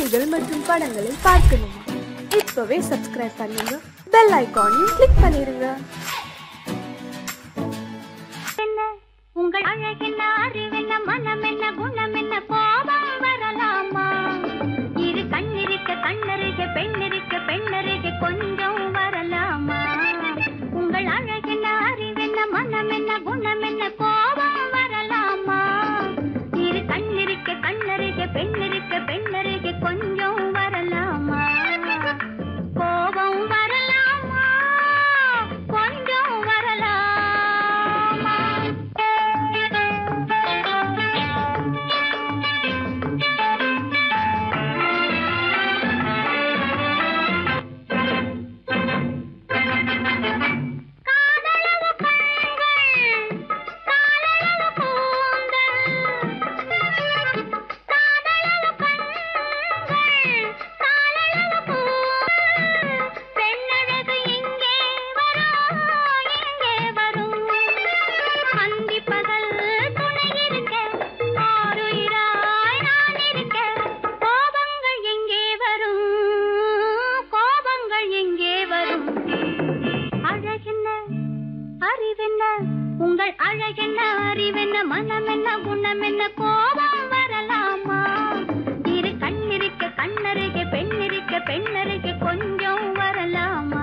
நிகழ்ச்சிகள் மற்றும் படங்களை பார்க்கணுமா இப்பவே சப்ஸ்கிரைப் பண்ணுங்க பெல் ஐகானையும் கிளிக் பண்ணிருங்க என்ன உங்கள் அழகென்ன அறிவென்ன மனம் என்ன குணம் என்ன கோபம் வரலாமா இரு கண்ணிருக்க கண்ணருக பெண்ணிருக்க பெண்ணருக கொஞ்சம் வரலாமா உங்கள் அழகென்ன அறிவென்ன மனம் என்ன குணம் என்ன கோபம் வரலாமா இரு கண்ணிருக்க கண்ணருக பெண்ணிருக்க பெண்ணருக கொஞ்சம் வரலாமா கோபம் வரலாமா கொஞ்சம் வரலாமா காதலவு கண்கள் காலளவு கூந்தல் காதலவு கண்கள் காலளவு கூந்தல் பெண்ணழகு இங்கே வரும் இங்கே வரும் அந்தி பகல் துணை இருக்க ஆருயிராய் நான் இருக்க கோபங்கள் எங்கே வரும் கோபங்கள் எங்கே வரும் அழகென்ன அறிவென்ன உங்கள் அழகென்ன அறிவென்ன மனம் என்ன குணம் என்ன கோபம் வரலாமா இரு கண்ணிருக்க கண்ணருக பெண்ணிருக்க பெண்ணருக கொஞ்சம் வரலாமா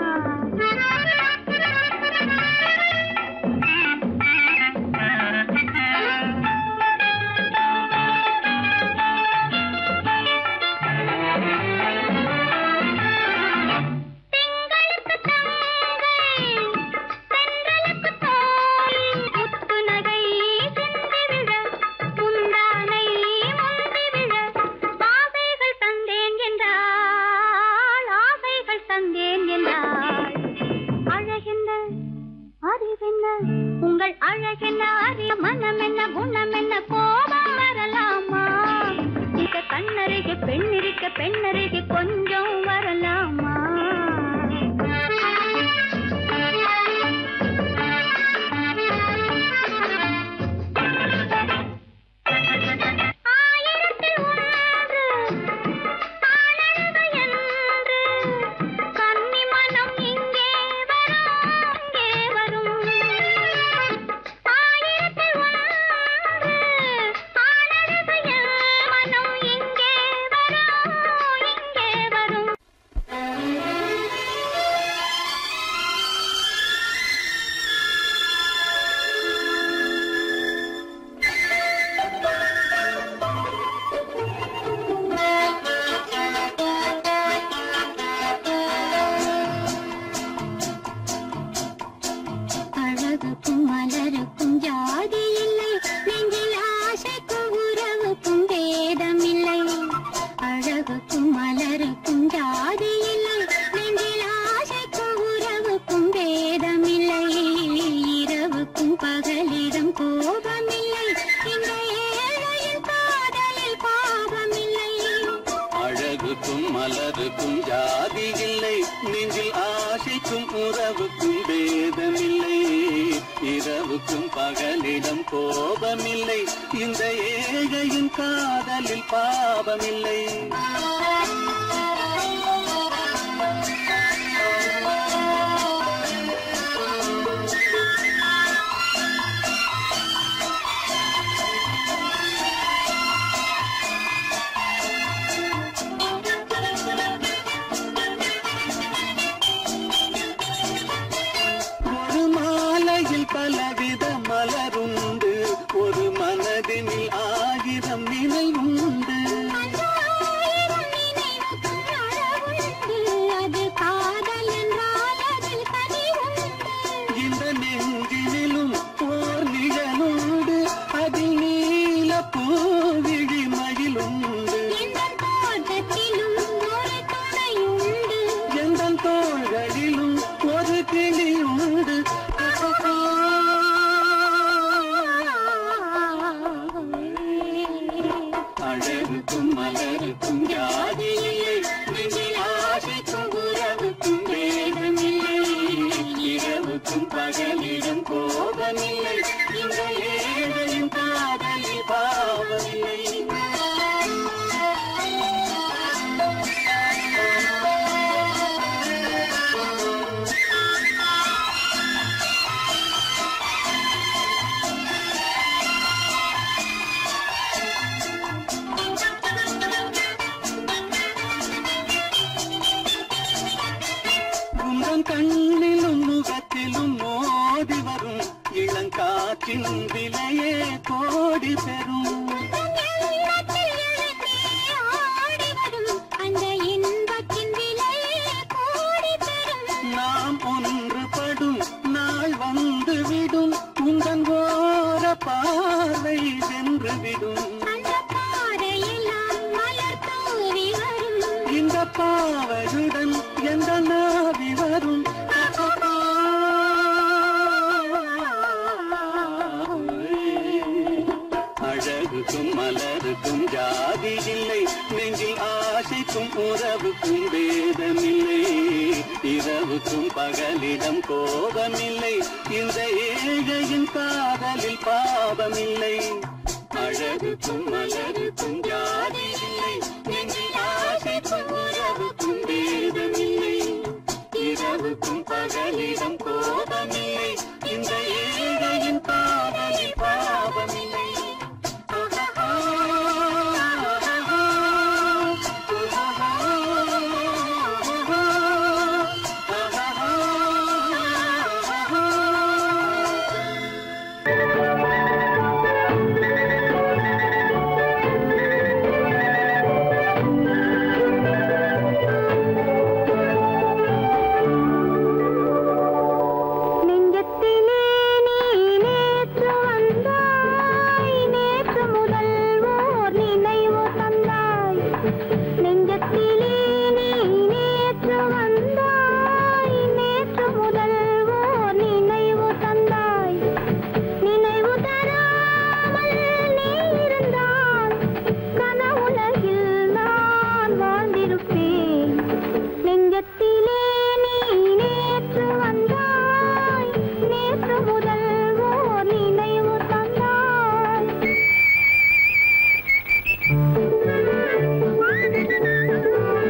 திங்களுக்கு தங்கை தென்றலுக்கு தோல் முத்து நகை சிந்திவிழ முந்தானை முந்திவிழ ஆசைகள் தந்தேன் என்றாள் ஆசைகள் தந்தேன் என்றாள் அழகென்ன அறிவென்ன உங்கள் அழகென்ன அறி மனம் என்ன குணம் என்ன கோபம் வரலாமா இத கண்ணருக பெண்ணிருக்க பெண்ணருக கொஞ்சம் வரலாமா ஆயிரத்தில் ஒன்று ஆனழகு என்று கன்னி மனம் இங்கே வரும் இங்கே வரும் ஆயிரத்தில் ஒன்று ஆனழகு என் மனம் இங்கே வரும் இங்கே வரும் அழகுக்கும் மலருக்கும் ஜாதி இல்லை நெஞ்சில் ஆசைக்கும் உறவுக்கும் வேதமில்லை அழகுக்கும் மலருக்கும் ஜாதி இல்லை நெஞ்சில் ஆசைக்கும் உறவுக்கும் வேதமில்லை இரவுக்கும் பகலிடம் கோபமில்லை இந்த ஏழையின் காதலில் பாவமில்லை அழகுக்கும் மலருக்கும் ஜாதி இல்லை நெஞ்சில் ஆசைக்கும் உறவுக்கும் பேதமில்லை இரவுக்கும் பகலிடம் கோபமில்லை இந்த ஏழையின் காதலில் பாவமில்லை ஒரு மாலையில் பலவித மலருண்டு ஒரு மனதினில் ஆயிரம் நினைவுண்டு ஆயிரம் நினைவுக்கும் அழகுண்டு அது காதல் என்றால் அதில் கனிவுண்டு இந்த நெஞ்சினிலும் ஓர் நிழலுண்டு அதில் நீல பூவிழி மயிலுண்டு எந்தன் தோட்டத்திலும் ஒரு துணையுண்டு எந்த தோள்களிலும் ஒரு கிளி உண்டு அழகுக்கும் மலருக்கும் ஜாதி இல்லை நெஞ்சில் ஆசைக்கும் உறவுக்கும் வேதமில்லை இரவுக்கும் பகலிடம் கோபமில்லை இந்த ஏழையின் காதலில் பாவமில்லை கண்ணிலும் முகத்திலும் மோதி வரும் இளங்காற்றின் விலையே கோடி பெறும் எண்ணத்தில் எழுதி ஆடி வரும் அந்த இன்பத்தின் விலையே கோடி பெறும் நாம் ஒன்றுபடும் நாள் வந்து விடும் உந்தன் ஓர பார்வை சென்று விடும் அந்த பாறையெல்லாம் மலர் தூவி வரும் இந்த பாவையுடன் எந்த நாவி வரும் அழகுக்கும் மலருக்கும் ஜாதி இல்லை நெஞ்சில் ஆசைக்கும் உறவுக்கும் வேதமில்லை இரவுக்கும் பகலிடம் கோபமில்லை இந்த ஏழையின் காதலில் பாவமில்லை அழகுக்கும் மலருக்கும் ஜாதி இல்லை நெஞ்சில் ஆசைக்கும் உறவுக்கும் வேதமில்லை இரவுக்கும் பகலிடம் கோபமில்லை இந்த ஏழையின் காதலில் பாவமில்லை நெஞ்சத்திலே நீ நேற்று வந்தாய் நேற்று முதல் ஓர் நினைவு தந்தாய் நெஞ்சத்திலே நீ நேற்று வந்தாய் நேற்று முதல் ஓர் நினைவு தந்தாய் நினைவு தராமல் நீ இருந்தால் கனவுலகில் நான் வாழ்ந்திருப்பேன் நெஞ்சத்திலே நீ நேற்று வந்தாய் நேற்று முதல் ஓர் நினைவு தந்தாய்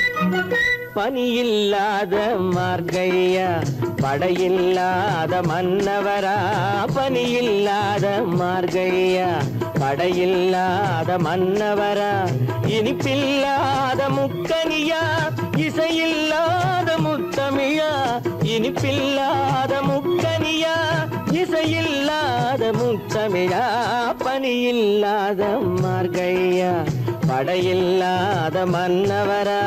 பனியில்லாத மார்கையா படையில்லாத மன்னவரா பனியில்லாத மார்கையா படையில்லாத மன்னவரா இனிப்பில்லாத முக்கனியா இசையில்லாத முத்தமிழா இனிப்பில்லாத முக்கனியா இசையில்லாத முத்தமிழா பனியில்லாத மார்கையா படையில்லாத மன்னவரா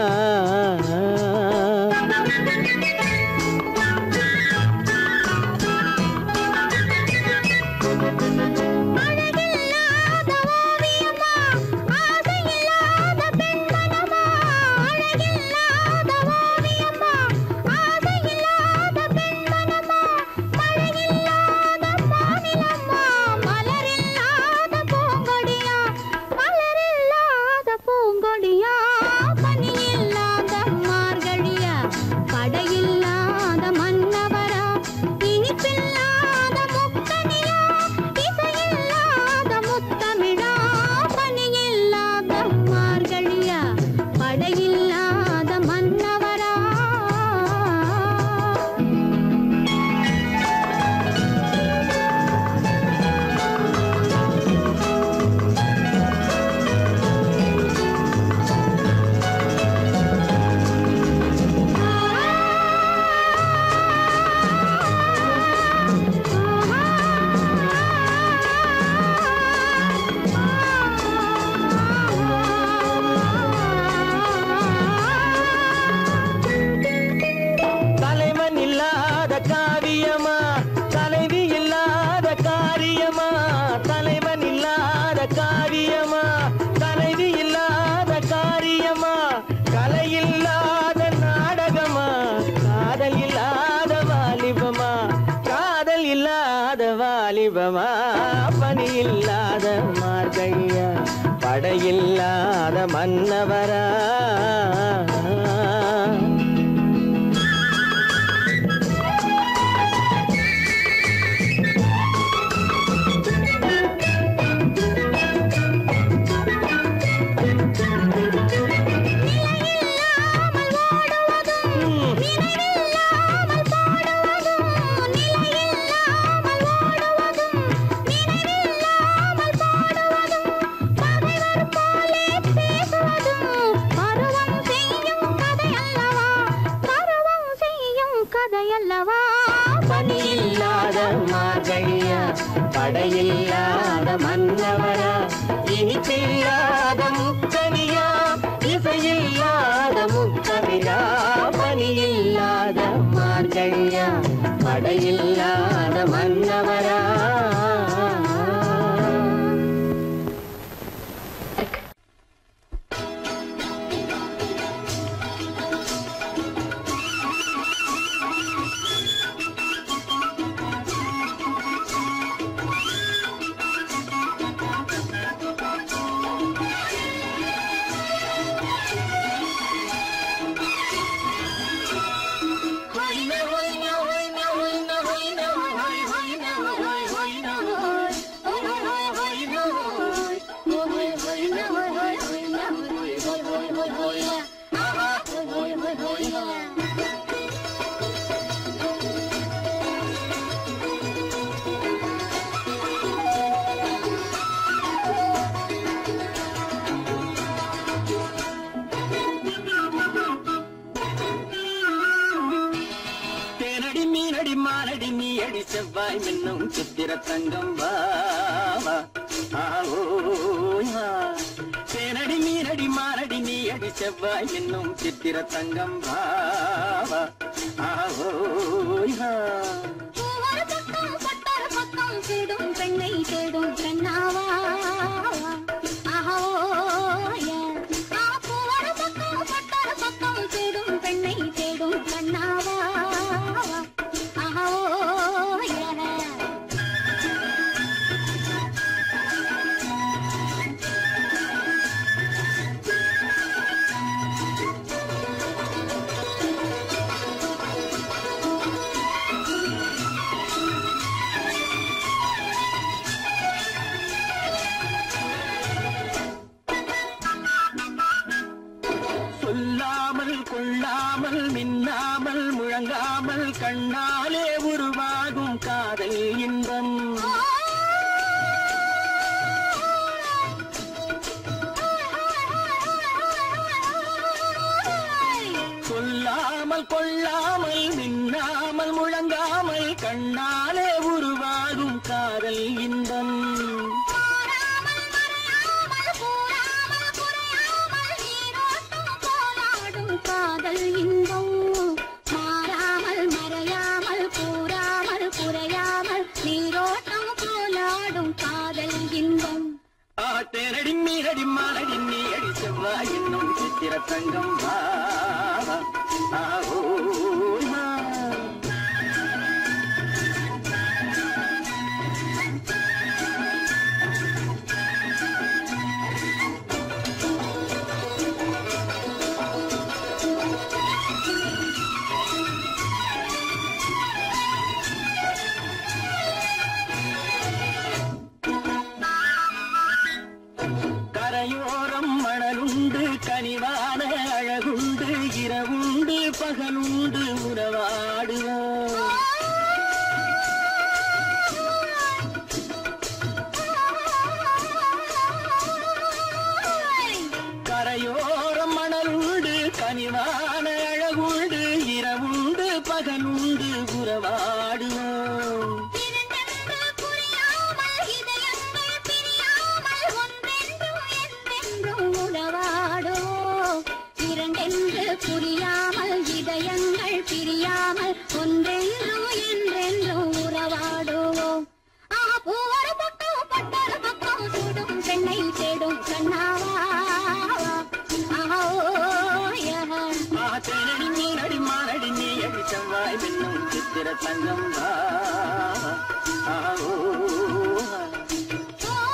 அழகில்லாத ஓவியமா ஆசையில்லாத பெண்மனமா அழகில்லாத ஓவியமா ஆசையில்லாத பெண்மனமா மழையில்லாத மாநிலமா மலரில்லாத பூங்கொடியா மலரில்லாத பூங்கொடியா பனியில்லாத மார்கழியா படையில்லாத மன்னவரா இனிப்பில்லாத முக்கனியா இசையில்லாத முத்தமிழா பனியில்லாத மார்கழியா படையில்லாத மன்னவரா தலைவன் இல்லாத காவியமா தலைவி இல்லாத காரியமா தலைவன் இல்லாத காவியமா தலைவி இல்லாத காரியமா கலை இல்லாத நாடகமா காதல் இல்லாத வாலிபமா காதல் இல்லாத வாலிபமா பணி இல்லாத மார்கையா படையில்லாத மன்னவரா கதையல்லவா பணியில்லாத மார்கழியா படையில்லாத மன்னவரா இனிப்பில்லாத முக்கனியா இசையில்லாத முக்கமிழா பணியில்லாத மார்கழியா படையில்லாத மன்னவரா தேனடி மீனடி மானடி நீ அடி செவ்வாய் மின்னும் சித்திர தங்கம் வா வா. ஆ, ஓய் வா. தேனடி மீனடி மானடி நீ அடி செவ்வாய் மின்னும் சித்திர தங்கம் வா வா. ஆ, ஓய் வா. ஒரு பக்கம் பட்டொரு பக்கம் தேடும் பெண்ணை தேடும் பெண்ணாவா ஆஹோய. ஆ, பூவொரு பக்கம் பட்டொரு பக்கம் தேடும் பெண்ணை தேடும் பெண்ணாவா ஆஹோய. ஆ கொள்ளாமல் மின்னாமல் முழங்காமல் கண்ணாலே உருவாகும் காதல் இன்பம் சொல்லாமல் கொள்ளாமல் மின்னாமல் முழங்காமல் கண்ணாலே உருவாகும் காதல் இன்பம் காதல் இன்பம் மாறாமல் மறையாமல் கூறாமல் குறையாமல் நீரோட்டம் போலாடும் காதல் இன்பம் ஆ தேனடி மீனடி மானடி நீ அடி செவ்வாய் என்னும் சித்திர தங்கம் வா வா. ஆ, ஓ, ஆ. கரையோரம் மணலுண்டு கனிவான அழகுண்டு இரவுண்டு பகலுண்டு உறவாடுவோம் கரையோரம் மணலுண்டு கனிவான அழகுண்டு இரவுண்டு பகலுண்டு உறவாடுவோம் இரண்டென்று புரியாமல் இதயங்கள் பிரியாமல் ஒன்றென்றும் என்றென்றும் உறவாடுவோம் இரண்டென்று புரியாமல் இதயங்கள் பிரியாமல் ஒன்றென்றும் என்றென்றும் உறவாடுவோம் ஆ பூவர பக்கம் பட்டர பக்கம் சுடும் பெண்ணை தேடும் கண்ணாவா ஆ ஓ யா தேனடி மீனடி மானடி நீ அடி செவ்வாய் மின்னும் சித்திர தங்கம் வா ஆ, ஓ, ஆ.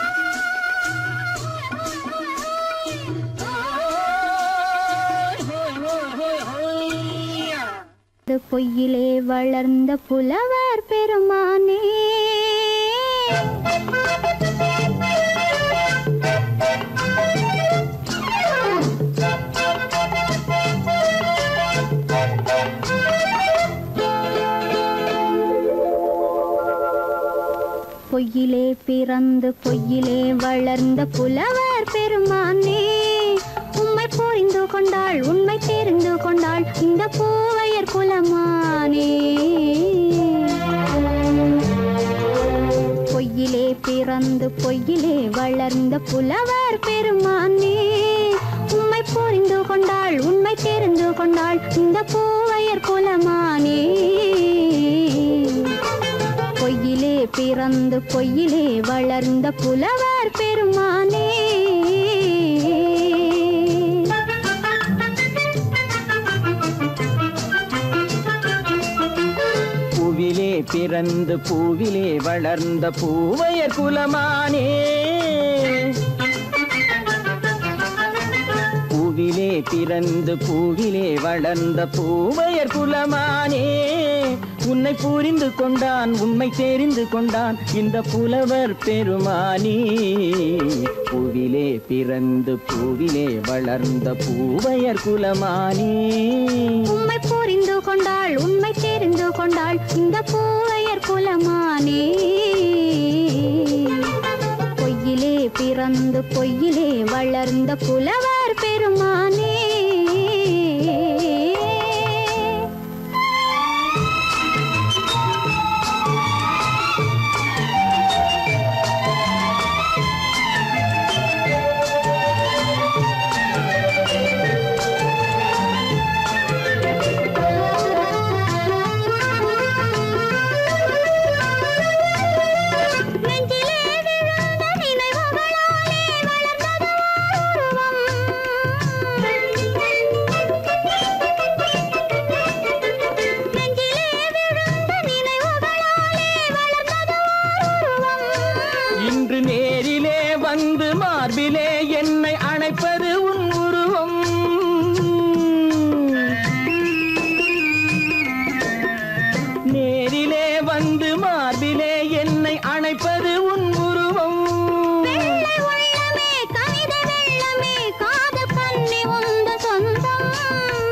ஹோய், ஹோய், ஹோய், ஹோய். இது பொய்யிலே வளர்ந்த புலவர் பெருமானே பொய்யிலே பிறந்து பொய்யிலே வளர்ந்த புலவர் பெருமானே உம்மை புரிந்து கொண்டாள் உண்மை தெரிந்து கொண்டாள் இந்த பூவையர் குலமானே பொய்யிலே பிறந்து பொய்யிலே வளர்ந்த புலவர் பெருமானே உம்மை புரிந்து கொண்டாள் உண்மை தெரிந்து கொண்டாள் இந்த பூவையர் குலமானே பொய்யிலே பிறந்து பொய்யிலே வளர்ந்த புலவர் பெருமானே பூவிலே பிறந்து பூவிலே வளர்ந்த பூவையர் குலமானே பூவிலே பிறந்து பூவிலே வளர்ந்த பூவையர் குலமானே உன்னை புரிந்து கொண்டான் உண்மை தெரிந்து கொண்டான் இந்த புலவர் பெருமானே பூவிலே பிறந்து பூவிலே வளர்ந்த பூவையர் குலமானே உம்மை புரிந்து கொண்டாள் உண்மை தெரிந்து கொண்டாள் இந்த பூவையர் குலமானே பொய்யிலே பிறந்து பொய்யிலே வளர்ந்த புலவர் பெருமானே நெஞ்சிலே விழுந்த நினைவுகளாலே வளர்ந்தது ஓர் உருவம்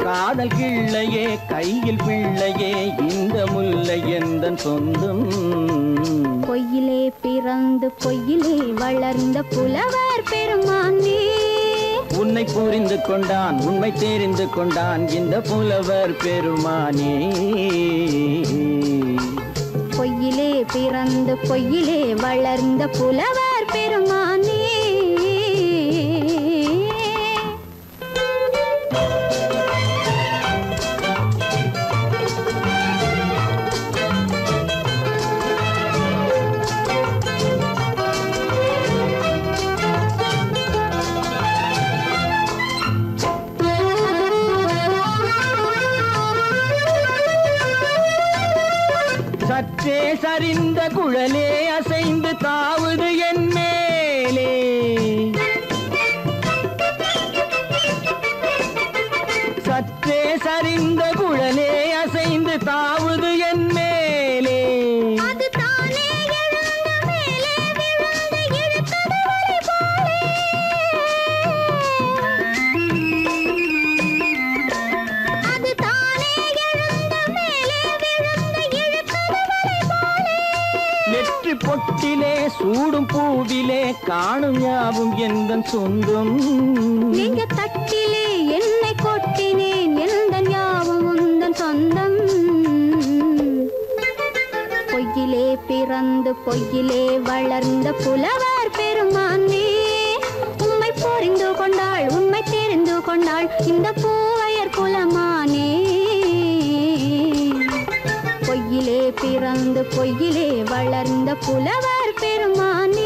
காதல் கிள்ளையே கையில் பிள்ளையே இந்த முல்லை எந்தன் சொந்தம் பொய்யிலே பிறந்து பொய்யிலே வளர்ந்த புலவர் பெருமானே உன்னை புரிந்து கொண்டான் உண்மை தெரிந்து கொண்டான் இந்த புலவர் பெருமானே பொய்யிலே பிறந்து பொய்யிலே வளர்ந்த புலவர் பெருமானே சற்றே சரிந்த குழலே அசைந்து தாவுது என் மேலே சற்றே சரிந்த குழலே அசைந்து தாவுது என் மேலே அது தானே எழுந்த மேலே விழுந்து இழுத்தது வழி போலே. அது தானே எழுந்த மேலே விழுந்து இழுத்தது வழி போலே. நெற்றி பொட்டிலே சூடும் பூவிலே காணும் யாவும் எந்தன் சொந்தம் நெஞ்ச தட்டிலே என்னை கொட்டினேன் எந்த ஞாபகம் உந்தன் சொந்தம் பொய்யிலே பிறந்து பொய்யிலே வளர்ந்த புலவர் பெருமானே உம்மை புரிந்து கொண்டாள் உண்மை தெரிந்து கொண்டாள் இந்த பூவையர் குலமானே பொய்யிலே பிறந்து பொய்யிலே வளர்ந்த புலவர் பெருமானே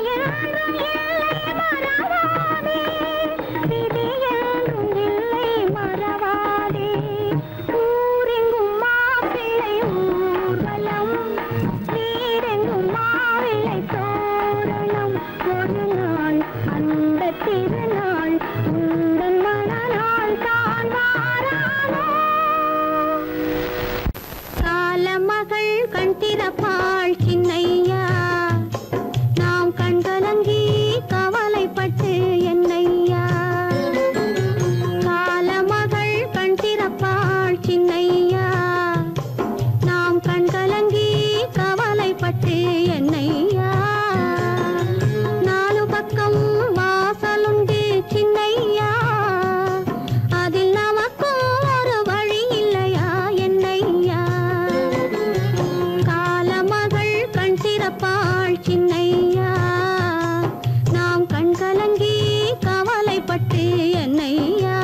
என்றும் இல்லை மறவாதே விதி என்றும் இல்லை மறவாதே ஊரெங்கும் மாப்பிள்ளை ஊர்வலம் வீடெங்கும் மாவிளை தோரணம் ஒரு நாள் அந்த திருநாள் உந்தன் மனநாள் தான் வாரானோ காலமகள் கண் திறப்பாள் சின்னையா நாம் கண்கலங்கி கவலைப்பட்டு என்னையா காலமகள் கண் திறப்பாள் சின்னையா நாம் கண்கலங்கி கவலைப்பட்டு என்னையா நாலு பக்கம் வாசலுண்டு சின்னையா அதில் நமக்கும் ஒரு வழி இல்லையா என்னையா காலமகள் கண் திறப்பாள் சின்னையா நாம் கண்கலங்கி கவலைப்பட்டு என்னையா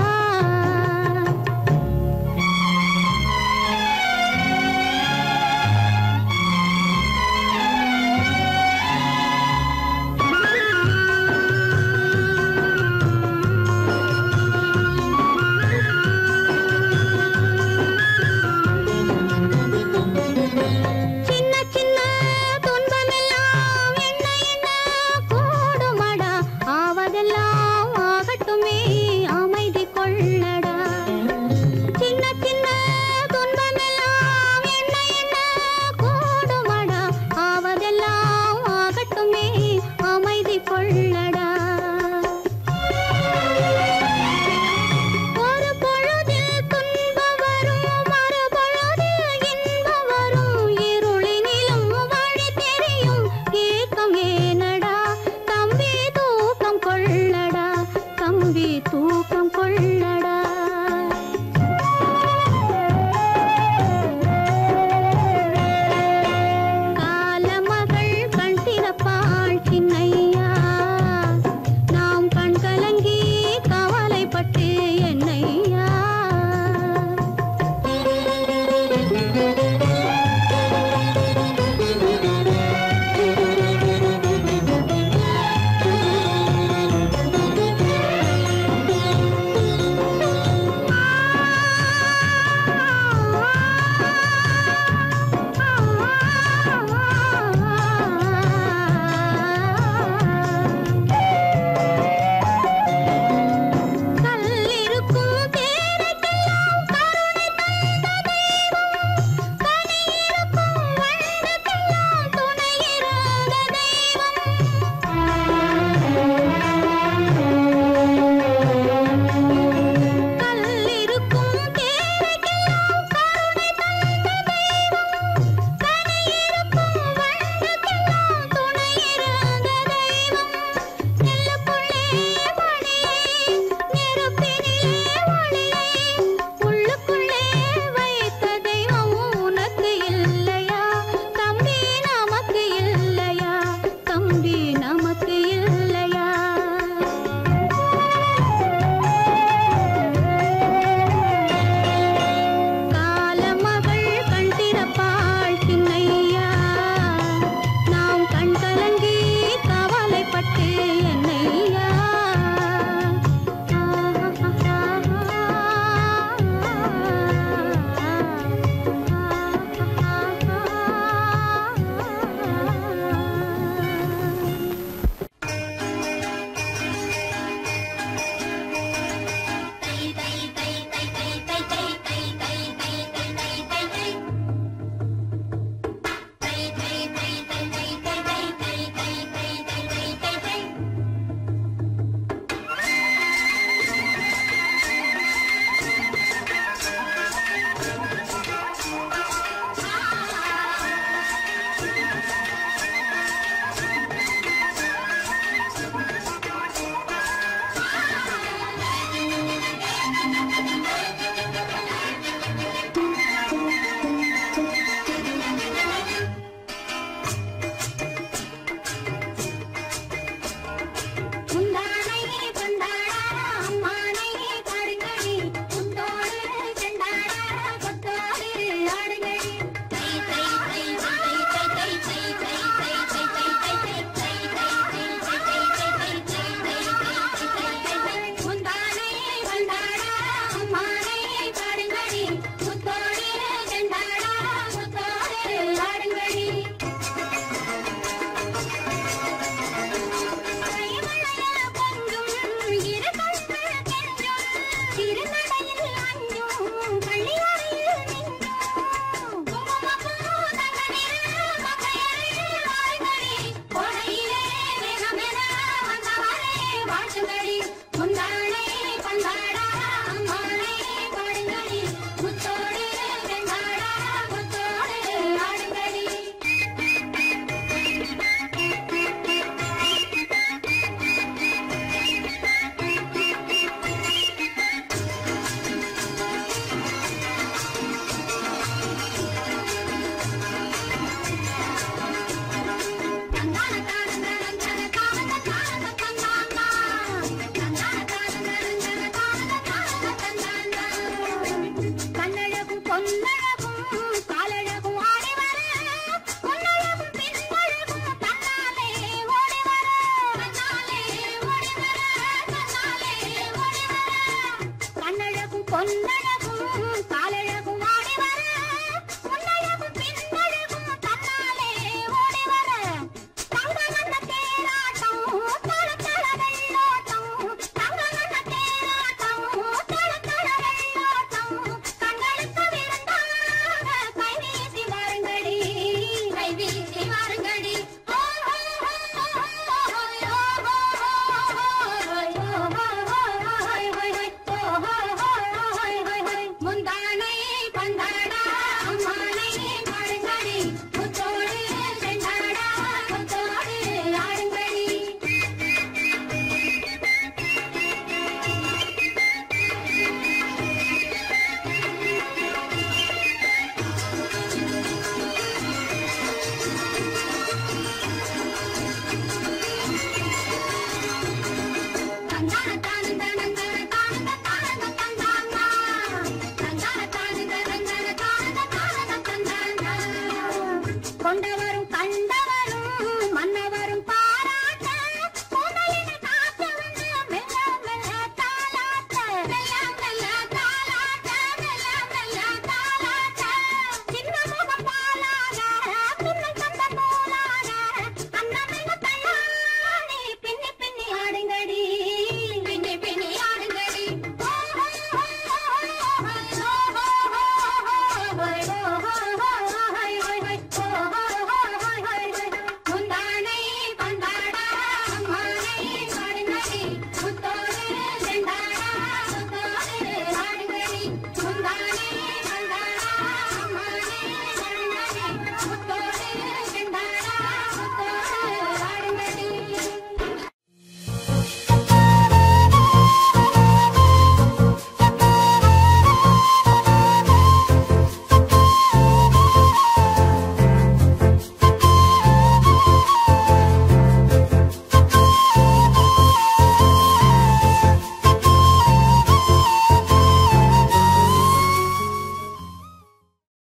சின்ன சின்ன துன்பமெல்லாம் என்ன என்ன கூடுமடா ஆவதெல்லாம் ஆகட்டுமே அமைதி கொள்ளடா சின்ன சின்ன துன்பமெல்லாம் என்ன என்ன கூடுமடா ஆவதெல்லாம் ஆகட்டுமே அமைதி கொள்ளடா